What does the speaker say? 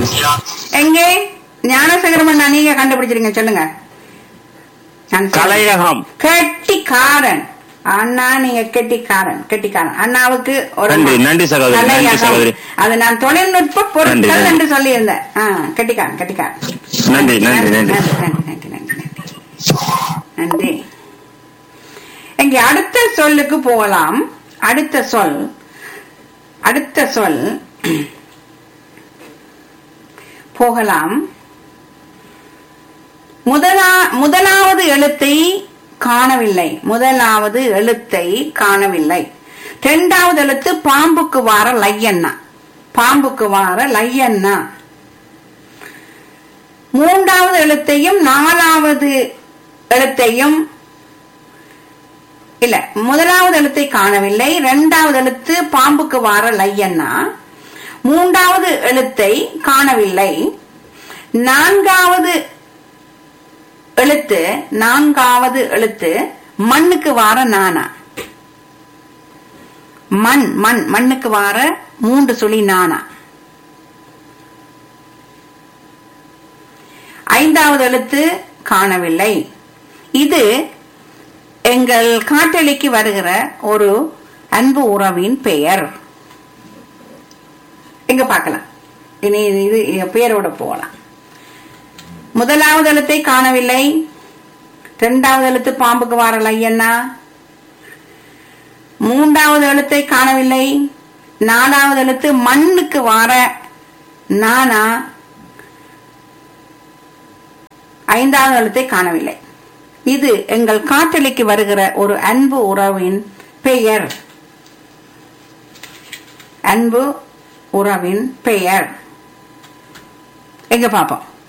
எங்கே ஞானசேகரமண்ணா நீங்க கண்டுபிடிச்சிருங்க சொல்லுங்க நான் சொல்றேன். கலையகம் கெட்டிக்காரன் அண்ணா நீங்க கெட்டிக்காரன் கெட்டிக்காரன் அண்ணாவுக்கு ஒரு நன்றி, நன்றி சகோதரி, நன்றி கலையகம். சகோதரி. அது நான் தொழில்நுட்ப பொருட்கள் நன்றி. என்று சொல்லியிருந்தேன் ஆ, கெட்டிக்காரன் கெட்டிக்காரன் நன்றி நன்றி நன்றி நன்றி நன்றி நன்றி நன்றி நன்றி நன்றி இங்கே அடுத்த சொல்லுக்கு போகலாம் அடுத்த சொல் அடுத்த சொல் போகலாம் முதலா முதலாவது எழுத்தை காணவில்லை முதலாவது எழுத்தை காணவில்லை இரண்டாவது எழுத்து பாம்புக்கு வார லையண்ணா பாம்புக்கு வார லையண்ணா மூன்றாவது எழுத்தையும் நாலாவது எழுத்தையும் இல்ல முதலாவது எழுத்தை காணவில்லை இரண்டாவது எழுத்து பாம்புக்கு வார லையண்ணா மூன்றாவது எழுத்தை காணவில்லை நான்காவது எழுத்து நான்காவது எழுத்து மண்ணுக்கு வார நானா மண் மண் மண்ணுக்கு வார மூன்று சுழி நானா ஐந்தாவது எழுத்து காணவில்லை இது எங்கள் காட்டளிக்கு வருகிற ஒரு அன்பு உறவின் பெயர் எங்க பார்க்கலாம் இனி இது பெயரோட போகலாம் முதலாவது எழுத்தை காணவில்லை இரண்டாவது எழுத்து பாம்புக்கு வாரல ஐயண்ணா மூன்றாவது எழுத்தை காணவில்லை நாலாவது எழுத்து மண்ணுக்கு வார நானா ஐந்தாவது எழுத்தை காணவில்லை இது எங்கள் காட்டளிக்கு வருகிற ஒரு அன்பு உறவின் பெயர் அன்பு உறவின் பெயர் எங்க பாப்போம்